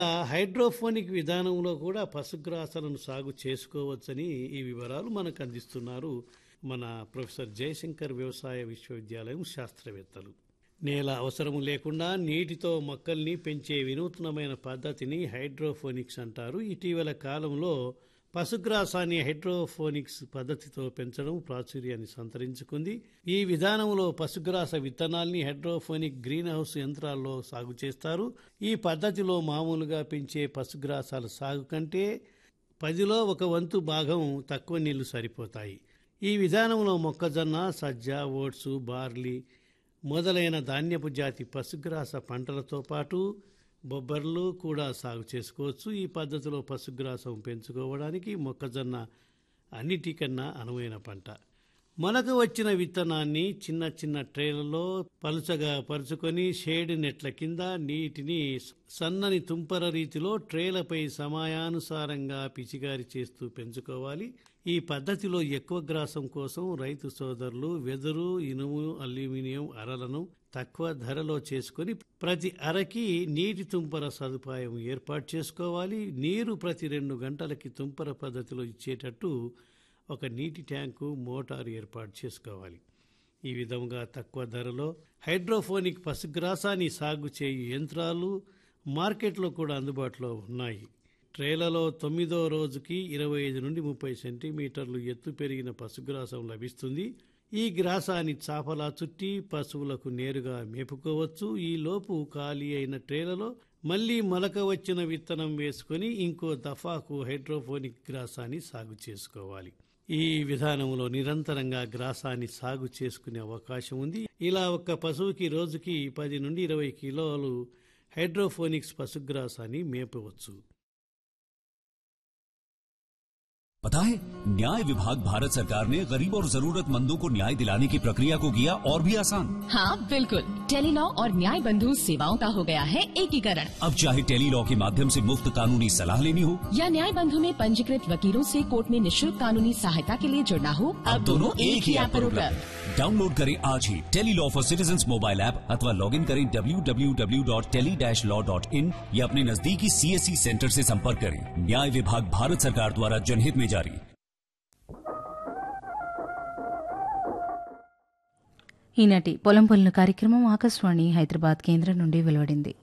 ఆ హైడ్రోఫోనిక్ విధానంలో కూడా పశుగ్రాసాలను సాగు చేసుకోవచ్చని ఈ వివరాలు మనకు అందిస్తున్నారు మన ప్రొఫెసర్ జయశంకర్ వ్యవసాయ విశ్వవిద్యాలయం శాస్త్రవేత్తలు నేల అవసరం లేకుండా నీటితో మొక్కల్ని పెంచే వినూత్నమైన పద్ధతిని హైడ్రోఫోనిక్స్ అంటారు ఇటీవల కాలంలో పశుగ్రాసాన్ని హైడ్రోఫోనిక్స్ పద్ధతితో పెంచడం ప్రాచుర్యాన్ని సంతరించుకుంది ఈ విధానంలో పశుగ్రాస విత్తనాల్ని హైడ్రోఫోనిక్ గ్రీన్ హౌస్ యంత్రాల్లో సాగు చేస్తారు ఈ పద్ధతిలో మామూలుగా పెంచే పశుగ్రాసాల సాగు కంటే పదిలో ఒక వంతు భాగం తక్కువ నీళ్లు సరిపోతాయి ఈ విధానంలో మొక్కజొన్న సజ్జ ఓట్స్ బార్లీ మొదలైన ధాన్యపు జాతి పశుగ్రాస పంటలతో పాటు బొబ్బర్లు కూడా సాగు చేసుకోవచ్చు ఈ పద్ధతిలో పశుగ్రాసం పెంచుకోవడానికి మొక్కజొన్న అన్నిటికన్నా అనువైన పంట మొలక వచ్చిన విత్తనాన్ని చిన్న చిన్న ట్రేలలో పలుచగా పరుచుకొని షేడ్ నెట్ల కింద నీటిని సన్నని తుంపర రీతిలో ట్రేలపై సమయానుసారంగా పిచికారి చేస్తూ పెంచుకోవాలి ఈ పద్ధతిలో ఎక్కువ గ్రాసం కోసం రైతు సోదరులు వెదురు ఇనుము అల్యూమినియం అరలను తక్కువ ధరలో చేసుకొని ప్రతి అరకి నీటి తుంపర సదుపాయం ఏర్పాటు చేసుకోవాలి నీరు ప్రతి రెండు గంటలకి తుంపర పద్ధతిలో ఇచ్చేటట్టు ఒక నీటి ట్యాంకు మోటారు ఏర్పాటు చేసుకోవాలి ఈ విధంగా తక్కువ ధరలో హైడ్రోఫోనిక్ పశుగ్రాసాన్ని సాగు చేయు యంత్రాలు మార్కెట్లో కూడా అందుబాటులో ఉన్నాయి ట్రేలలో తొమ్మిదో రోజుకి ఇరవై ఐదు నుండి ముప్పై సెంటీమీటర్లు ఎత్తు పెరిగిన పశుగ్రాసం లభిస్తుంది ఈ గ్రాసాన్ని చాపలా చుట్టి పశువులకు నేరుగా మేపుకోవచ్చు ఈ లోపు ఖాళీ అయిన ట్రేలలో మళ్లీ మొలక వచ్చిన విత్తనం వేసుకొని ఇంకో దఫాకు హైడ్రోఫోనిక్ గ్రాసాన్ని సాగు చేసుకోవాలి ఈ విధానంలో నిరంతరంగా గ్రాసాన్ని సాగు చేసుకునే అవకాశం ఉంది ఇలా ఒక్క పశువుకి రోజుకి పది నుండి ఇరవై కిలోలు హైడ్రోఫోనిక్స్ పశుగ్రాసాన్ని మేపవచ్చు पता है न्याय विभाग भारत सरकार ने गरीब और जरूरतमंदों को न्याय दिलाने की प्रक्रिया को किया और भी आसान हाँ बिल्कुल टेलीलॉ और न्याय बंधु सेवाओं का हो गया है एकीकरण अब चाहे टेली लॉ के माध्यम से मुफ्त कानूनी सलाह लेनी हो या न्याय बंधु में पंजीकृत वकीलों से कोर्ट में निशुल्क कानूनी सहायता के लिए जुड़ना हो अब दोनों एक ही ऐप पर उपलब्ध उपलब्ध डाउनलोड करें आज ही tele law for citizen mobile app अथवा लॉग इन करें www.tele-law.in या अपने नजदीकी सीएससी सेंटर से संपर्क करें न्याय विभाग भारत सरकार द्वारा जनहित में जारी ఈనాటి పొలం పొలిన కార్యక్రమం ఆకాశవాణి హైదరాబాద్ కేంద్రం నుండి వెలువడింది